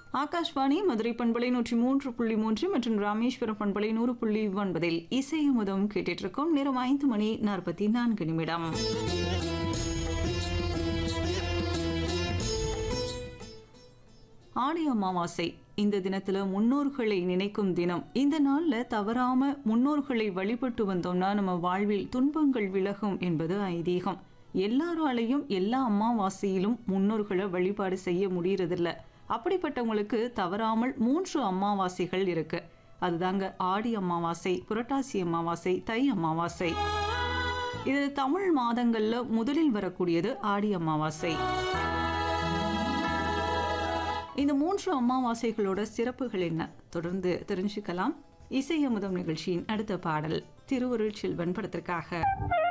ஆகாஷ்வாணி மதுரை பண்பலை நூற்றி மூன்று புள்ளி மூன்று மற்றும் ராமேஸ்வரம் பண்பலை நூறு புள்ளி ஒன்பதில் இசையமுதம் கேட்டுட்டு இருக்கோம் நேரம் ஐந்து மணி நாற்பத்தி நான்கு நிமிடம் ஆடி அமாவாசை இந்த தினத்துல முன்னோர்களை நினைக்கும் தினம் இந்த நாள்ல தவறாம முன்னோர்களை வழிபட்டு வந்தோம்னா நம்ம வாழ்வில் துன்பங்கள் விலகும் என்பது ஐதீகம் எல்லாராலையும் எல்லா அமாவாசையிலும் முன்னோர்களை வழிபாடு செய்ய முடியறதில்ல அப்படிப்பட்டவங்களுக்கு தவறாமல் மூன்று அமாவாசைகள் இருக்கு அதுதாங்க ஆடி அமாவாசை புரட்டாசி அமாவாசை தை அமாவாசை இது தமிழ் மாதங்கள்ல முதலில் வரக்கூடியது ஆடி அமாவாசை இந்த மூன்று அமாவாசைகளோட சிறப்புகள் என்ன தொடர்ந்து தெரிஞ்சுக்கலாம் இசையமுதம் நிகழ்ச்சியின் அடுத்த பாடல் திருவருள் செல்வன் படத்திற்காக